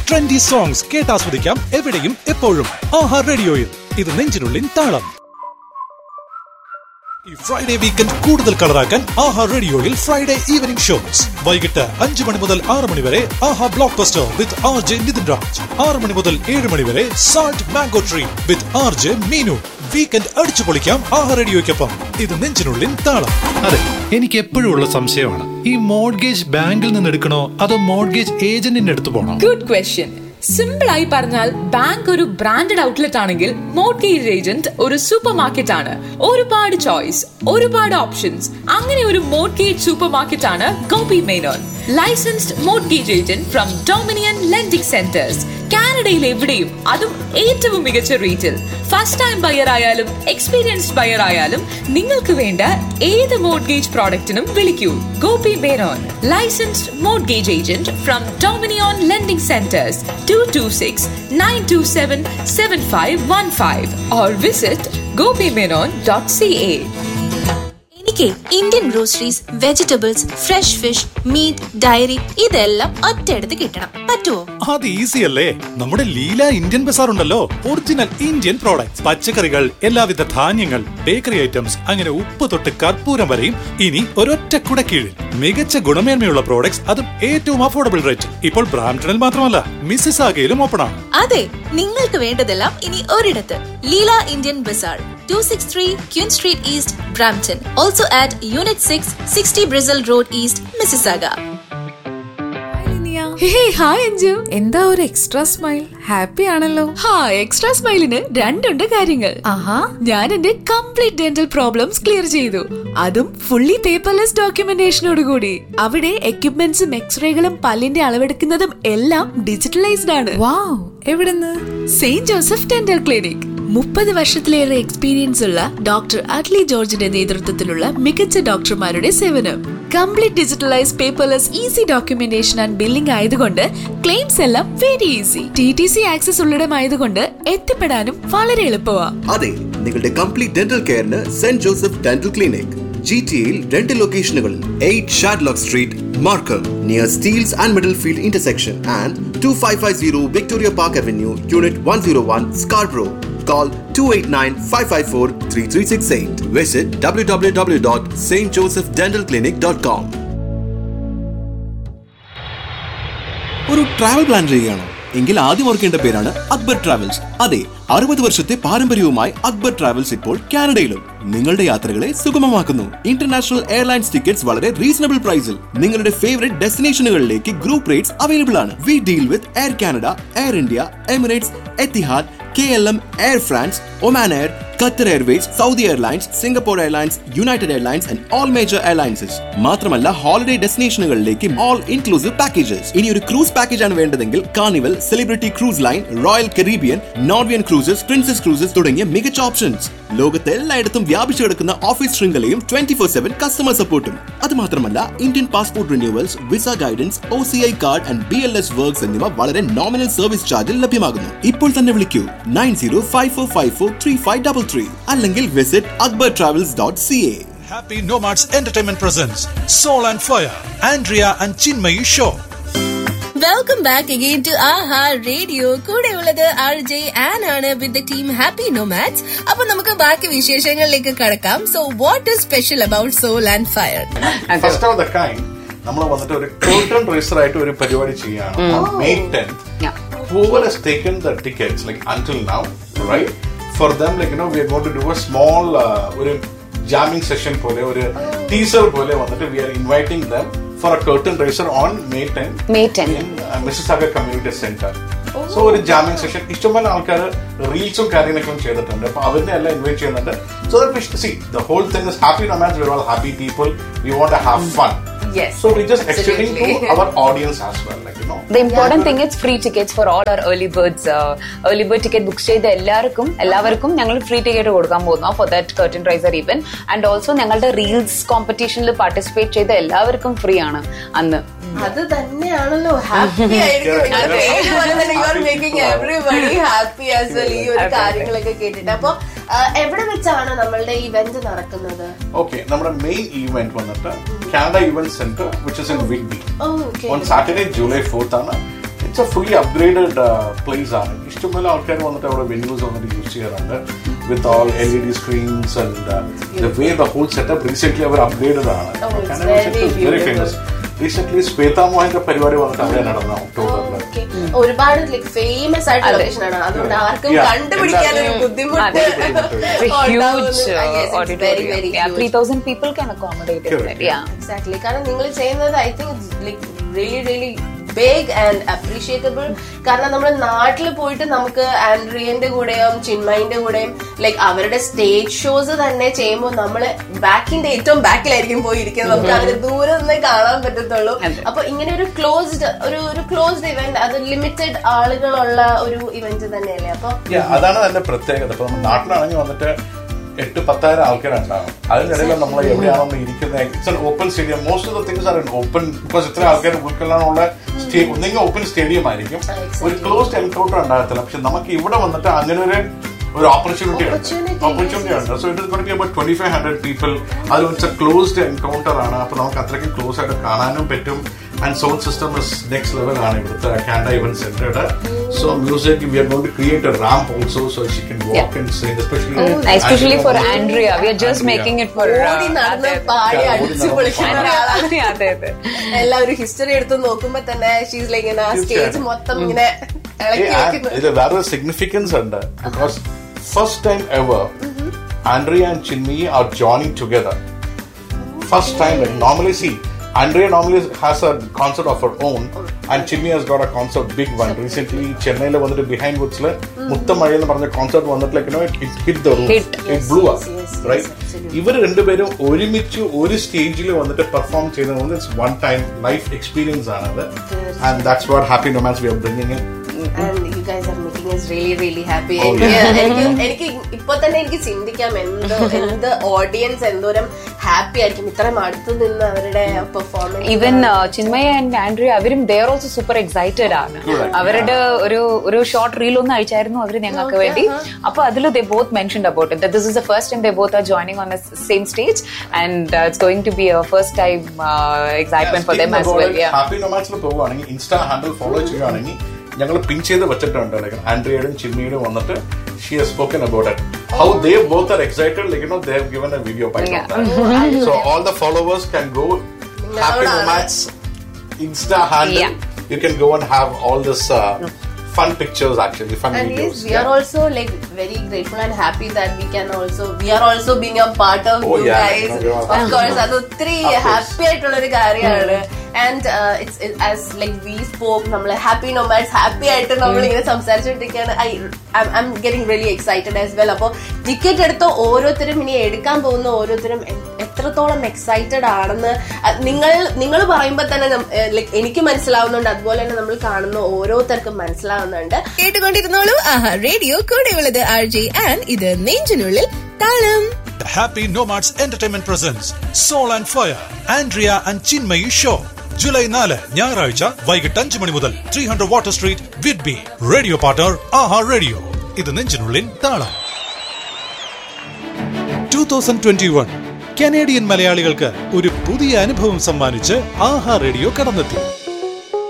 Trendy songs കേട്ടാസ്വദിക്കാം എവിടെയും എപ്പോഴും ആഹാ റേഡിയോയിൽ ഇത് നെഞ്ചിനുള്ളിൻ താളം ഈ ഫ്രൈഡേ വീക്കെൻഡ് കൂടുതൽ കളറാക്കാൻ ആഹാ റേഡിയോയിൽ ഫ്രൈഡേ ഈവനിംഗ് ഷോസ് വൈകിട്ട് അഞ്ചു മണി മുതൽ ആറ് മണി വരെ ആഹാ blockbuster with R J Nithin Raj ആറ് മണി മുതൽ ഏഴ് മണി വരെ salt mango tree with R J Meenu weekend അടിച്ചു പൊളിക്കാം ആഹാ റേഡിയോയ്ക്കൊപ്പം ഇത് നെഞ്ചിനുള്ളിൻ താളം അതെ എനിക്ക് എപ്പോഴും ഉള്ള സംശയമാണ് ഈ മോഡ്ഗേജ് ബാങ്കിൽ നിന്ന് എടുക്കണോ അതോ മോഡ്ഗേജ് ഏജന്റിന്റെ അടുത്ത് പോകണോ ഗുഡ് ക്വസ്റ്റ്യൻ സിമ്പിൾ ആയി പറഞ്ഞാൽ ബാങ്ക് ഒരു ബ്രാൻഡഡ് ഔട്ട്ലെറ്റ് ആണെങ്കിൽ മോർഗേജ് ഏജന്റ് ഒരു സൂപ്പർ മാർക്കറ്റ് ആണ് ഒരുപാട് ചോയ്സ് ഒരുപാട് ഓപ്ഷൻസ് അങ്ങനെ ഒരു മോർഗേജ് സൂപ്പർ മാർക്കറ്റ് ആണ് Gopi Menon licensed mortgage agent from Dominion lending centres കാനഡയിൽ എവിടെയും അതും ഏറ്റവും മികച്ച റേറ്റിൽ ഫസ്റ്റ് ടൈം ബയർ ആയാലും എക്സ്പീരിയൻസ്ഡ് ബയർ ആയാലും നിങ്ങൾക്ക് വേണ്ട ഏത് മോർഗേജ് പ്രോഡക്റ്റിനും വിളിക്കൂ Gopi Menon licensed mortgage agent from Dominion lending centres two two six nine two seven seven five one five or visit Gopi Menon dot C A എനിക്ക് Indian groceries vegetables fresh fish meat dairy ഇതെല്ലാം ഒറ്റയെടുത്ത് കിട്ടണം പറ്റുമോ അത് ഈസി അല്ലേ നമ്മുടെ ലീല ഇന്ത്യൻ ബസാർ ഉണ്ടല്ലോ original Indian products പച്ചക്കറികൾ എല്ലാവിധ ധാന്യങ്ങൾ ബേക്കറി ഐറ്റംസ് അങ്ങനെ ഉപ്പ് തൊട്ട് കർപ്പൂരം വരെയും ഇനി ഒരൊറ്റ കുട കീഴിൽ മികച്ച ഗുണമേന്മയുള്ള പ്രോഡക്ട്സ് അതും ഏറ്റവും അഫോർഡബിൾ റേറ്റ് ഇപ്പോൾ ബ്രാംപ്ടണിൽ മാത്രമല്ല മിസ്സിസ് ആകയിലും ഓപ്പൺ ആണ് അതെ നിങ്ങൾക്ക് വേണ്ടതെല്ലാം ഇനി ഒരിടത്ത് Leela Indian bazaar two six three Queen street east Brampton also at unit six sixty Bristol road east Mississauga hey hi Anju എന്താ ഒരു എക്സ്ട്രാ സ്മൈൽ ഹാപ്പി ആണല്ലോ ഹാ എക്സ്ട്രാ സ്മൈലിന് രണ്ടുണ്ട് കാര്യങ്ങൾ ആഹാ ഞാൻ എന്റെ കംപ്ലീറ്റ് ഡെന്റൽ പ്രോബ്ലംസ് ക്ലിയർ ചെയ്തു അതും ഫുള്ളി പേപ്പർലെസ് ഡോക്യുമെന്റേഷനോട് കൂടി അവിടെ എക്യുപ്മെന്റ്സും എക്സ്റേകളും പല്ലിന്റെ അളവെടുക്കുന്നതും എല്ലാം ഡിജിറ്റലൈസ്ഡ് ആണ് വാവ് എവിടുന്ന് സെയിന്റ് ജോസഫ് ഡെന്റൽ ക്ലിനിക് മുപ്പത് വർഷത്തിലേറെ എക്സ്പീരിയൻസ് ഉള്ള ഡോക്ടർ അഡ്ലി ജോർജിന്റെ നേതൃത്വത്തിലുള്ള മികച്ച ഡോക്ടർമാരുടെ സേവനം complete digitalise paperless easy documentation and billing ആയതുകൊണ്ട് ക്ലെയിംസ് എല്ലാം very easy T T C access ഉള്ളിടമായതുകൊണ്ട് എത്തിപ്പെടാനും വളരെ എളുപ്പമാ അതെ നിങ്ങളുടെ കംപ്ലീറ്റ് ഡെന്റൽ കെയറിന് saint Joseph dental clinic G ടിയിൽ രണ്ട് ലൊക്കേഷനുകളിൽ eight Shadlock street Markham near Steeles and Middlefield intersection and two five five zero Victoria Park avenue unit one zero one Scarborough Call 289-554-3368. Visit www.stjosephdentalclinic.com. ഒരു travel plan ചെയ്യുകയാണോ എങ്കിൽ ആദ്യം ഓർക്കേണ്ട പേരാണ് Akbar travels അതെ അറുപത് വർഷത്തെ പാരമ്പര്യവുമായി അക്ബർ ട്രാവൽസ് ഇപ്പോൾ കാനഡയിലും നിങ്ങളുടെ യാത്രകളെ സുഗമമാക്കുന്നു ഇന്റർനാഷണൽ എയർലൈൻസ് ടിക്കറ്റ്സ് വളരെ റീസണബിൾ പ്രൈസിൽ നിങ്ങളുടെ ഫേവറേറ്റ് ഡെസ്റ്റിനേഷനുകളിലേക്ക് ഗ്രൂപ്പ് റേറ്റ്സ് അവൈലബിൾ ആണ് we deal with Air Canada Air India Emirates Etihad K L M Air France Oman Air Qatar Airways Saudi Airlines Singapore Airlines United Airlines and all major airlines മാത്രമല്ല holiday ഡെസ്റ്റിനേഷനുകളിലേക്ക് all inclusive packages ഇനി ഒരു cruise package ആണ് വേണ്ടതെങ്കിൽ Carnival Celebrity cruise line Royal Caribbean Norwegian cruises Princess cruises തുടങ്ങിയ മികച്ച options ലോകത്തെ എല്ലായിടത്തും വ്യാപിച്ചു കിടക്കുന്ന ഓഫീസ് ശൃംഖലയും ട്വന്റി ഫോർ സെവൻ കസ്റ്റമർ സപ്പോർട്ടും അത് മാത്രമല്ല Indian passport renewals visa guidance O C I card and B L S works എന്നിവ വളരെ നോമിനൽ സർവീസ് ചാർജിൽ ലഭ്യമാകുന്നു ഇപ്പോൾ തന്നെ വിളിക്കൂ nine zero five four five four three five double three അല്ലെങ്കിൽ visit Akbar travels dot C A Happy Nomads Entertainment presents Soul and Fire, Andrea and Chinmayi Show. Welcome back again to Aha radio കൂടെ ഉള്ളത് R J Ann ആണ് with the team happy nomads അപ്പൊ നമുക്ക് ബാക്കി വിശേഷങ്ങളിലേക്ക് കടക്കാം so what is special about soul and fire first of the kind നമ്മൾ വന്നിട്ട് ഒരു ടോട്ടൽ റേസർ ആയിട്ട് ഒരു പരിപാടി ചെയ്യാണ് May tenth whoever has taken the tickets like until now right for them like you know we are going to do a small uh, ഒരു jamming session പോലെ ഒരു ടീസർ പോലെ വന്നിട്ട് we are inviting them for a curtain raiser on May 10 May 10. in uh, Mississauga Community Center so ഒരു jamming session ഇഷ്ടംപോലെ ആൾക്കാർ റീൽസും കാര്യങ്ങളൊക്കെ ചെയ്തിട്ടുണ്ട് അപ്പൊ അവരിനെ എല്ലാം ഇൻവൈറ്റ് ചെയ്യുന്നുണ്ട് so that see the whole thing is happy nomads we all happy people we want have fun Yes. So we just extending to Absolutely. our audience as well, like you know. The important thing is free tickets for all our early birds. Uh, early bird ticket book ചെയ്ത എല്ലാവർക്കും എല്ലാവർക്കും ഞങ്ങൾ free ticket കൊടുക്കാൻ പോകുന്നു for that curtain raiser even and also ഞങ്ങളുടെ reels കോമ്പറ്റീഷനിൽ participate ചെയ്ത എല്ലാവർക്കും ഫ്രീ ആണ് അന്ന് അത് തന്നെയാണല്ലോ happy making everybody happy as well ഈ ഒരു കാര്യങ്ങളൊക്കെ കേട്ടിട്ട് അപ്പൊ ആ, എവിടെ വെച്ചാണ് നമ്മളുടെ ഇവന്റ് നടക്കുന്നത് Okay, നമ്മുടെ മെയിൻ ഈവന്റ് വന്നിട്ട് Canada event centre which is in Wigby oh okay on Saturday July fourth ആണ് it's a fully upgraded place ആണ് ഇഷ്ടംപോലെ ആൾക്കാർ വന്നിട്ട് അവിടെ വെന്യൂസ് വന്നിട്ട് യൂസ് ചെയ്യാറുണ്ട് with all L E D screens and way the whole setup recent അവർ upgraded ആണ് Oh, it's Canada very set is very beautiful. famous recent Shweta മോഹന്റെ പരിപാടി വന്നിട്ട് അവിടെ നടന്ന ഒക്ടോബറിൽ Okay. ഒരുപാട് ലൈക് ഫേമസ് ആയിട്ടുള്ള അതെ. ലൊക്കേഷൻ ആണ് അതുകൊണ്ട് ആർക്കും Yeah. കണ്ടുപിടിക്കാൻ ഒരു എല്ലാ- ബുദ്ധിമുട്ട് അതെ. It's a huge ഉണ്ടാവുന്നു. uh, Yes, it's very, very auditorium. Yeah, huge. 3000 people can accommodate it. Correct. Yeah. Exactly കാരണം നിങ്ങൾ ചെയ്യുന്നത് I think like really really big and appreciable കാരണം നമ്മൾ നാട്ടിൽ പോയിട്ട് നമുക്ക് ആൻഡ്രിയന്റെ കൂടെയും ചിന്മയിന്റെ കൂടെയും ലൈക്ക് അവരുടെ സ്റ്റേജ് ഷോസ് തന്നെ ചെയ്യുമ്പോൾ നമ്മള് ബാക്കിന്റെ ഏറ്റവും ബാക്കിലായിരിക്കും പോയിരിക്കുന്നത് നമുക്ക് അവര് ദൂരെ നിന്ന് കാണാൻ പറ്റത്തുള്ളൂ അതെ. അപ്പൊ ഇങ്ങനെ ഒരു ക്ലോസ്ഡ് ഒരു ഒരു ക്ലോസ്ഡ് ഇവന്റ് അത് ലിമിറ്റഡ് ആളുകളുള്ള ഒരു ഇവന്റ് തന്നെയല്ലേ അപ്പൊ Yeah, അതാണ് അതിന്റെ പ്രത്യേകത ഇപ്പൊ നമ്മൾ നാട്ടിലാണെങ്കിൽ വന്നിട്ട് എട്ട് പത്തായിരം ആൾക്കാരുണ്ടാവും അതിനിടയിൽ നമ്മൾ എവിടെയാണോ നമ്മൾ ഇരിക്കുന്നത് it's open stadium most of the things are open because ഇത്ര ആൾക്കാർ ഉൾക്കൊള്ളാനുള്ള സ്റ്റേഡിയം ഒന്നെങ്കിൽ ഓപ്പൺ സ്റ്റേഡിയം ആയിരിക്കും ഒരു ക്ലോസ്ഡ് എൻകൗണ്ടർ ഉണ്ടാകത്തില്ല പക്ഷെ നമുക്ക് ഇവിടെ വന്നിട്ട് അങ്ങനെ ഒരു ഒരു ഓപ്പർച്യൂണിറ്റി ഉണ്ട് Opportunity, ഓപ്പർച്യൂണിറ്റി ഉണ്ട് so it is got B about twenty five hundred people അത് വെച്ചാൽ ക്ലോസ്ഡ് എൻകൗണ്ടർ ആണ് അപ്പൊ നമുക്ക് അത്രയ്ക്കും ക്ലോസ് ആയിട്ട് കാണാനും പറ്റും and sound system is next level ആണ് ഇവിടുത്തെ കാൻഡ ഇവന്റ് സെന്ററുടെ so music we are gonna create a ramp also so she can walk and sing especially Especially for Andrea. We are just making it for. uh, ഓടി നടന്ന് അതെ, പാടി Yeah, ഓടി അടിച്ചു നടന്ന് പൊളിക്കുന്ന ഒരാളാണ് അതെ, അതെ, അതെ. എല്ലാവരും ഹിസ്റ്ററി എടുത്ത് നോക്കുമ്പോ തന്നെ ഷീസ് ലൈക്ക് ഇങ്ങനെ സ്റ്റേജ് തീർച്ചയായും. മൊത്തം ഇങ്ങനെ ഇളക്കി വെക്കുന്നത് ഇത് വേറെ സിഗ്നിഫിക്കൻസ് ഉണ്ട് because first time ever Andrea and Chinmayi are joining together first time normally see Andrea normally has a concert of her own, and Chinmi has got a concert, big one. Recently, ചെന്നൈയിൽ വന്നിട്ട് behind വുഡ്സിൽ മുത്തമഴ എന്ന് പറഞ്ഞ concert വന്നിട്ട് like no it hit the room Hit. It blew up right ഇവർ രണ്ടുപേരും ഒരുമിച്ച് ഒരു സ്റ്റേജിൽ വന്നിട്ട് പെർഫോം ചെയ്യുന്നത് it's one time life experience ആണത് and that's what happy nomads we are bringing in and you guys are making us really really happy Oh, എനിക്ക് yeah. എനിക്ക് എനിക്ക് ഇപ്പൊ തന്നെ എനിക്ക് ചിന്തിക്കാം എന്ത് എന്ത് ഓഡിയൻസ് എന്തോരം ഹാപ്പി ആയിരിക്കും ഇത്രയും അടുത്ത് നിന്ന് അവരുടെ performance even Chinmaya and Andrea അവരും they are also super excited ആണ് അവരുടെ ഒരു ഒരു ഷോർട്ട് റീൽ ഒന്ന് അയച്ചായിരുന്നു അവർ ഞങ്ങൾക്ക് വേണ്ടി അപ്പൊ അതിൽ they both mention about it this is a first time they both are joining on same stage and it's going to be a first time excitement for them as well happy നൊമാൻസിൽ പോവുകയാണെങ്കിൽ insta handle follow ചെയ്യുകയാണെങ്കിൽ ഞങ്ങൾ പിൻ ചെയ്ത് വെച്ചിട്ടുണ്ട് like ആൻഡ്രിയയുടെ ചിമ്മിയുടെ വന്നിട്ട് she has spoken about it how they both are excited like no they have given a video by so all the followers can go happy nomads insta handle Yeah. You can go and have all this fun pictures actually fun And yes, videos we are also like very grateful and happy that we can also we are also being a part of Oh, you yeah. guys. No, no, Of course, അത് ഒത്തിരി Of course. Happy ആയിട്ടുള്ള ഒരു കാര്യമാണ് and it's as like we spoke നമ്മൾ happy nomads happy ആയിട്ട് നമ്മൾ ഇങ്ങനെ സംസാരിച്ചുകൊണ്ടിരിക്കുകയാണ് I I'm getting really excited as well അപ്പോൾ ടിക്കറ്റ് എടുത്ത ഓരോരുത്തരും ഇനി എടുക്കാൻ പോകുന്ന ഓരോരുത്തരും എ- എത്രത്തോളം എക്സൈറ്റഡ് ആണെന്ന് അഹ് നിങ്ങൾ നിങ്ങൾ പറയുമ്പോൾ തന്നെ ലൈക്ക് എനിക്ക് മനസ്സിലാവുന്നുണ്ട് അതുപോലെ തന്നെ നമ്മൾ കാണുന്ന ഓരോരുത്തർക്കും മനസ്സിലാവുന്നുണ്ട് കേട്ടുകൊണ്ടിരുന്നോളൂ ആഹാ റേഡിയോ കൂടെയുള്ളത് ആർ ജെ ആൻഡ് ഇത് നെഞ്ചിനുള്ളിൽ താളം The Happy Nomads Entertainment presents Soul and Fire, Andrea and Chinmayi Show. July നാല് ഞായറാഴ്ച വൈകിട്ട് അഞ്ച് മണി മുതൽ three hundred water street Whitby radio partner Aaha radio ഇത് നെഞ്ചിനുള്ളിൽ താളം two thousand twenty one Canadian മലയാളികൾക്ക് ഒരു പുതിയ അനുഭവം സമ്മാനിച്ച് ആഹാ റേഡിയോ കടന്നെത്തി